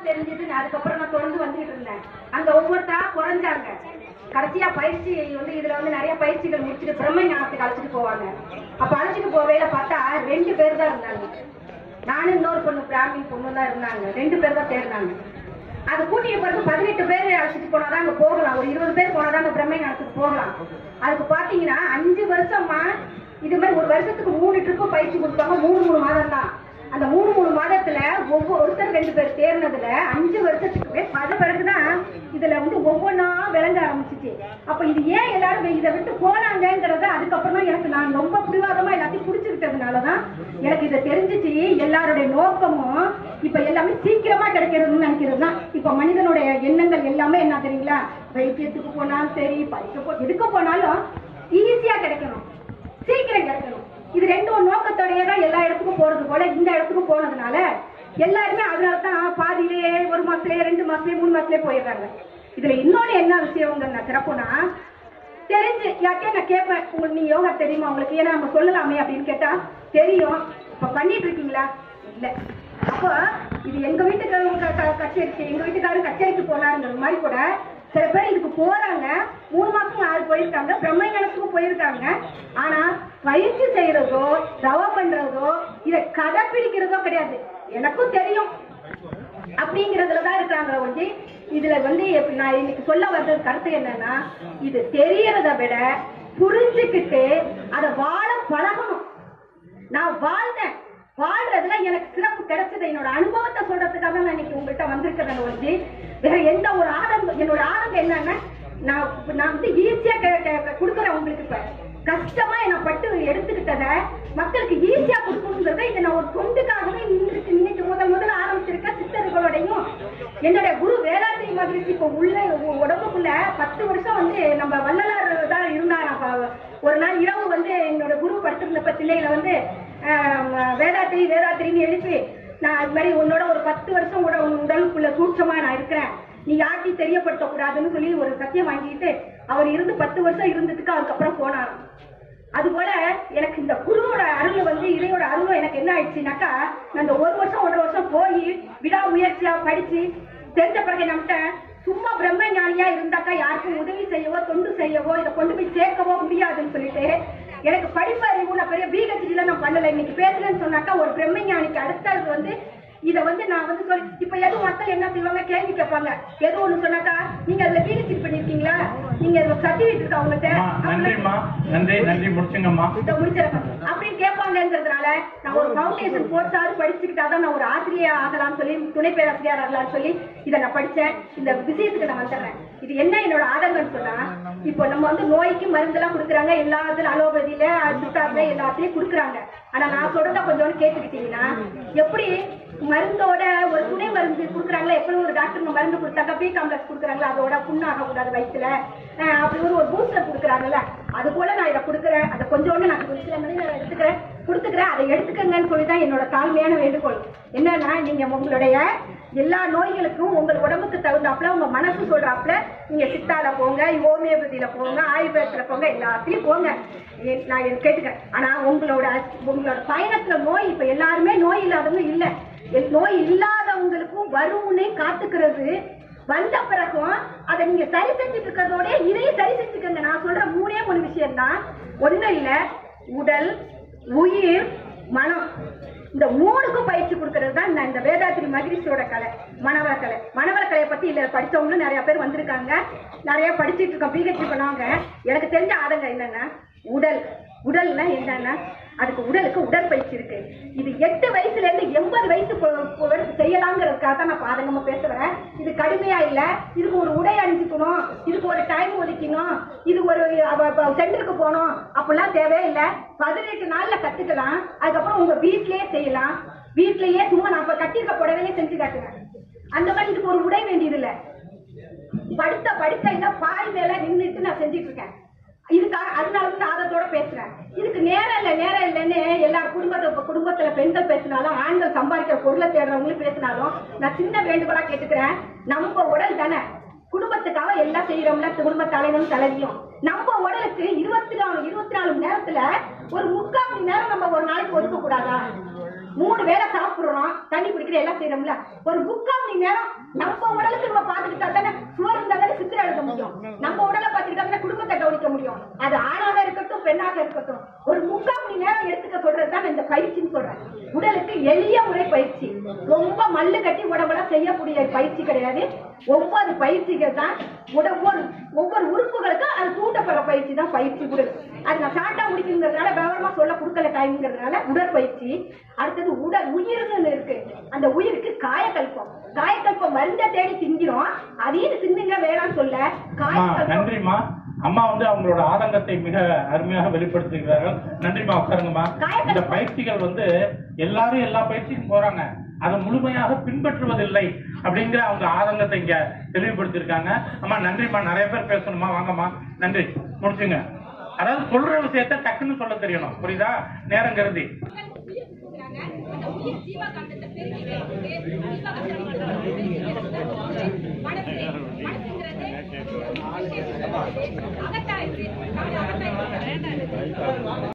தெரிஞ்சது நான் அதுக்கப்புறம் நான் தொடர்ந்து வந்துகிட்டு இருந்தேன் அங்க ஒவ்வொருத்தரா குறைஞ்சாங்க கடைசியா பயிற்சி வந்து இதுல வந்து நிறைய பயிற்சிகள் முடிச்சுட்டு பிரம்ம ஞானத்துக்கு அழைச்சிட்டு போவாங்க அப்ப அழைச்சிட்டு போவேல பார்த்தா ரெண்டு பேர் தான் இருந்தாங்க நானும் இன்னொரு பொண்ணு பிராமின் பொண்ணு தான் இருந்தாங்க ரெண்டு பேர் தான் தேர்ந்தாங்க அது கூட்டிட்டு பிறகு பதினெட்டு பேர் அழைச்சிட்டு போனாதான் அங்க போகலாம் ஒரு இருபது பேர் போனாதான் அங்க பிரம்ம ஞானத்துக்கு போகலாம் அதுக்கு பாத்தீங்கன்னா அஞ்சு வருஷமா இது மாதிரி ஒரு வருஷத்துக்கு மூணு ட்ரிப்பு பயிற்சி கொடுப்பாங்க மூணு மூணு மாதம் தான் அந்த மூணு மூணு மாதத்துல ஒவ்வொரு ஒருத்தர் ரெண்டு பேர் தேர்னதுல அஞ்சு வருஷத்துக்கு அது பிறகுதான் இதுல வந்து ஒவ்வொன்றா விளங்க ஆரம்பிச்சிச்சு அப்ப இது ஏன் எல்லாரும் இதை விட்டு போனாங்கங்கிறத அதுக்கப்புறம் தான் எனக்கு நான் ரொம்ப பிடிவாதமா எல்லாத்தையும் பிடிச்சிருக்கிறதுனாலதான் எனக்கு இதை தெரிஞ்சிச்சு எல்லாருடைய நோக்கமும் இப்ப எல்லாமே சீக்கிரமா கிடைக்கிறதுன்னு நினைக்கிறது தான் இப்ப மனிதனுடைய எண்ணங்கள் எல்லாமே என்ன தெரியுங்களா வைத்தியத்துக்கு போனாலும் சரி படிக்க போ எதுக்கு போனாலும் ஈஸியா கிடைக்கணும் சீக்கிரம் கிடைக்கணும் இது ரெண்டும் நோக்கத்தோடயே தான் எல்லா இடத்துக்கும் போறது போல இந்த இடத்துக்கும் போனதுனால எல்லாருமே அதனால தான் பாதியிலே ஒரு மாசத்துலயே ரெண்டு மாசத்துலயே மூணு மாசத்துலயே போயிடுறாங்க இதுல இன்னொன்னு என்ன விஷயங்க நான் சிறப்புனா தெரிஞ்சு யார்கிட்டயே நான் கேட்பேன் உங்களுக்கு நீங்க யோகா தெரியுமா உங்களுக்கு ஏன்னா நம்ம சொல்லலாமே அப்படின்னு கேட்டா தெரியும் இப்ப பண்ணிட்டு இருக்கீங்களா இல்ல அப்போ இது எங்க வீட்டுக்காரங்க க- க- கச்சேரிக்கு எங்க வீட்டுக்காரரும் கச்சேரிக்கு போனாருங்கிற மாதிரி கூட சில பேர் இதுக்கு போறாங்க மூணு மாசம் ஆறு போயிருக்காங்க பிரம்மஞானத்துக்கு போயிருக்காங்க ஆனா பயிற்சி செய்யறதோ தவம் பண்றதோ இதை கடைப்பிடிக்கிறதோ கிடையாது எனக்கும் தெரியும் அப்படிங்கறதுல தான் இருக்காங்க ஒழிஞ்சு இதுல வந்து எப்படி நான் இன்னைக்கு சொல்ல வந்த கருத்து என்னன்னா இது தெரியறத விட புரிஞ்சுக்கிட்டு அதை வாழ பழகணும் நான் வாழ்ந்தேன் வாழ்றதுல எனக்கு சிறப்பு கிடைச்சது என்னோட அனுபவத்தை சொல்றதுக்காக தான் நான் இன்னைக்கு உங்கள்கிட்ட வந்திருக்கிறேன் ஒழிஞ்சு வேற எந்த ஒரு ஆதங்கம் என்னோட ஆதங்கம் என்னன்னா நான் நான் வந்து ஈஸியா கொடுக்குறேன் உங்களுக்கு இப்ப கஷ்டமா என்ன பட்டு எடுத்துக்கிட்டத மக்களுக்கு ஈஸியா கொடுக்கணுங்கிறத இதை நான் ஒரு தொண்டுக்காகவே இன்னைக்கு இன்னைக்கு முதல் முதல்ல ஆரம்பிச்சிருக்கேன் சித்தர்களோடையும் என்னுடைய குரு வேதாந்தி மகிழ்ச்சி இப்போ உள்ள உ- உடம்புக்குள்ள பத்து வருஷம் வந்து நம்ம வள்ளலார் தான் இருந்தாராம் அப்ப ஒரு நாள் இரவு வந்து என்னோட குரு படுத்திருந்தப்ப சில்லையில வந்து ஆஹ், வேதாத்திரி வேதாத்திரின்னு எழுப்பி நான் அது மாதிரி உன்னோட ஒரு பத்து வருஷம் கூட உன் உடலுக்குள்ள சூட்சமா நான் இருக்கிறேன் நீ யார்ட்டையும் தெரியப்படுத்த கூடாதுன்னு சொல்லி ஒரு சத்தியம் வாங்கிட்டு அவர் இருந்து பத்து வருஷம் இருந்ததுக்கு அதுக்கப்புறம் போனாராம் அதுபோல எனக்கு இந்த குருவோட அருள் வந்து இறையோட அருளும் எனக்கு என்ன ஆயிடுச்சுனாக்கா நான் இந்த ஒரு வருஷம் ஒன்றரை வருஷம் போய் விடா முயற்சியா படிச்சு தெரிஞ்ச பிறகு நம்மகிட்ட சும்மா பிரம்ம ஞானியா இருந்தாக்கா யாருக்கும் உதவி செய்யவோ தொண்டு செய்யவோ இதை கொண்டு போய் சேர்க்கவோ முடியாதுன்னு சொல்லிட்டு எனக்கு படிப்பு அறிவு நான் பெரிய பிஹெச்டில நான் பண்ணல இன்னைக்கு பேசுறேன்னு சொன்னாக்கா ஒரு பிரம்ம ஞானிக்கு அடுத்தது வந்து இத வந்து நான் வந்து சொல்லி இப்ப எதுவும் மக்கள் என்ன செய்வாங்க கேள்வி கேட்பாங்க எது ஒண்ணு சொன்னாக்கா நீங்க அதுல பிஹெச்டி பண்ணிருக்கீங்களா நீங்க அதுல சர்டிபிகேட் இருக்கா உங்கள்கிட்ட அம்மா, நன்றிம்மா நன்றி நன்றி முடிச்சுங்கம்மா இதை முடிச்சிடறேன். அப்படின்னு கேட்பாங்கங்கிறதுனால நான் ஒரு ஃபவுண்டேஷன் கோர்ஸாவது படிச்சுக்கிட்டாதான் நான் ஒரு ஆசிரியர் ஆகலாம்னு சொல்லி துணை பேராசிரியர் ஆகலாம்னு சொல்லி இதை நான் படிச்சேன் இந்த விஷயத்துக்கு நான் வந்துடுறேன் இது என்ன என்னோட ஆதங்கம்னு சொன்னா இப்போ நம்ம வந்து நோய்க்கு மருந்தெல்லாம் கொடுக்குறாங்க எல்லாத்துல அலோபதியில சித்தார்ல எல்லாத்துலயும் கொடுக்குறாங்க ஆனா நான் சொல்றத கொஞ்சோண்டு கேட்டுக்கிட்டீங்கன்னா எப்படி மருந்தோட ஒரு துணை மருந்து கொடுக்குறாங்களா எப்படி ஒரு டாக்டர் மருந்து கொடுத்தாக்கா பி காம்ப்ளெக்ஸ் கொடுக்குறாங்களா அதோட புண்ணாக கூடாது வயிற்றுல அஹ் அப்படி ஒரு ஒரு பூஸ்டர் கொடுக்குறாங்கல்ல அது போல நான் இதை கொடுக்குறேன் அதை கொஞ்சோண்டு நான் ஒரு சில மணி நேரம் எடுத்துக்கிறேன் கொடுத்துக்கிறேன் அதை எடுத்துக்கங்கன்னு சொல்லி தான் என்னோட தாழ்மையான வேண்டுகோள் என்னன்னா நீங்க உங்களுடைய எல்லா நோய்களுக்கும் உங்கள் உடம்புக்கு தகுந்தாப்புல உங்க மனசு சொல்றாப்புல நீங்க சித்தால போங்க ஹோமியோபதியில போங்க ஆயுர்வேதத்துல போங்க எல்லாத்துலயும் போங்க ஏ- நான் இதை கேட்டுக்கிறேன் ஆனா உங்களோட உங்களோட பயணத்துல நோய் இப்ப எல்லாருமே நோய் இல்லாதவங்க இல்ல எல்- நோய் இல்லாதவங்களுக்கும் வரும்னே காத்துக்கிறது வந்த பிறகும் அதை நீங்க சரி செஞ்சுட்டு இருக்கிறதோட இதையும் சரி செஞ்சுக்கங்க நான் சொல்ற மூணே மூணு விஷயம் தான் ஒண்ணு இல்ல உடல் உயிர் மனம் இந்த மூணுக்கும் பயிற்சி கொடுக்கறது தான் இந்த- இந்த வேதாத்திரி மகிழ்ச்சியோட கலை மனவள கலை மனவள கலையை பத்தி இல்ல படிச்சவங்களும் நிறைய பேர் வந்திருக்காங்க நிறைய படிச்சிட்டு இருக்கோம் பிஹெச்டி பண்ணவங்க எனக்கு தெரிஞ்ச ஆதங்கம் என்னன்னா உடல் உடல்னா என்னன்னா அதுக்கு உடலுக்கு உடற்பயிற்சி இருக்கு இது எட்டு வயசுல இருந்து எண்பது வயசு பொ- பொ- வரைக்கும் செய்யலாங்கிறதுக்காக தான் நான் பாதகமா பேசுறேன் இது கடுமையா இல்ல இதுக்கு ஒரு உடை அணிஞ்சுக்கணும் இதுக்கு ஒரு டைம் ஒதுக்கணும் இது ஒரு சென்டருக்கு போகணும் அப்படிலாம் தேவையில்லை பதினெட்டு நாள்ல கத்துக்கலாம் அதுக்கப்புறம் உங்க வீட்லயே செய்யலாம் வீட்லயே சும்மா நான் இப்ப கட்டியிருக்க புடவையே செஞ்சு காட்டுவேன் அந்த மாதிரி இதுக்கு ஒரு உடை வேண்டியது இல்ல படுத்த படுக்கையில பாய் மேல நின்னுட்டு நான் செஞ்சுட்டு இருக்கேன் இதுக்காக அதனால வந்து ஆதத்தோட பேசுறேன் இதுக்கு நேரம் இல்ல நேரம் இல்லைன்னு எல்லா குடும்பத்தை இப்ப குடும்பத்துல பெண்கள் பேசினாலும் ஆண்கள் சம்பாதிக்கிற பொருளை தேடுறவங்களும் பேசினாலும் நான் சின்ன வேண்டுகோளா கேட்டுக்கிறேன் நம்ம உடல் தானே குடும்பத்துக்காக எல்லாம் செய்யறோம்ல குடும்ப தலைவனும் தலைவியும் நம்ம உடலுக்கு இருபத்தி நாலு இருபத்தி நாலு மணி நேரத்துல ஒரு முக்கால் மணி நேரம் நம்ம ஒரு நாளைக்கு ஒதுக்க கூடாதா மூணு வேளை சாப்பிடுறோம் தண்ணி குடிக்கிற எல்லாம் செய்யறோம்ல ஒரு முக்கால் மணி நேரம் நம்ம உடலுக்கு நம்ம பார்த்துக்கிட்டா தானே சுவர் இருந்தா தானே சித்திரை எழுத முடியும் நம்ம உடலை பார்த்துக்கிட்டா தானே குடும்பத்தை கவனிக்க முடியும் அது ஆணாக இருக்கட்டும் பெண்ணாக இருக்கட்டும் ஒரு முக்கால் மணி நேரம் எடுத்துக்க சொல்றது தான் இந்த பயிற்சின்னு சொல்றேன் உடலுக்கு எளிய முறை பயிற்சி ரொம்ப மல்லு கட்டி உடம்பெல்லாம் செய்யக்கூடிய பயிற்சி கிடையாது ஒவ்வொரு பயிற்சிகள் தான் உட- ஒவ்வொரு ஒவ்வொரு உறுப்புகளுக்கும் அது தூண்டப்படுற பயிற்சி தான் பயிற்சி உடல் அது நான் ஷார்ட்டா முடிக்குங்கிறதுனால விவரமா சொல்ல கொடுக்கல டைம்ங்கிறதுனால உடற்பயிற்சி அடுத்தது உடல் உயிர்னு இருக்கு அந்த உயிருக்கு காயக்கல்பம் காயக்கல்பம் மருந்த தேடி திங்கிறோம் அதையும் தின்னுங்க வேணாம்னு சொல்ல அம்மா காயக்கல்பம் நன்றிம்மா அம்மா வந்து அவங்களோட ஆதங்கத்தை மிக அருமையாக வெளிப்படுத்துகிறார்கள் நன்றிம்மா உட்காருங்கம்மா காயக்கல்பம். இந்த பயிற்சிகள் வந்து எல்லாரும் எல்லா பயிற்சிக்கும் போறாங்க அதை முழுமையாக பின்பற்றுவதில்லை அப்படிங்கிற அவங்க ஆதங்கத்தை இங்க தெளிவுபடுத்தியிருக்காங்க அம்மா நன்றிம்மா நிறைய பேர் பேசணுமா வாங்கம்மா நன்றி முடிச்சுங்க அதாவது சொல்ற விஷயத்த டக்குன்னு சொல்ல தெரியணும் புரியுதா நேரம் கருதி மனசு மனசுங்கிறது அகத்தாயிடுச்சு அகத்தாயிடுச்சு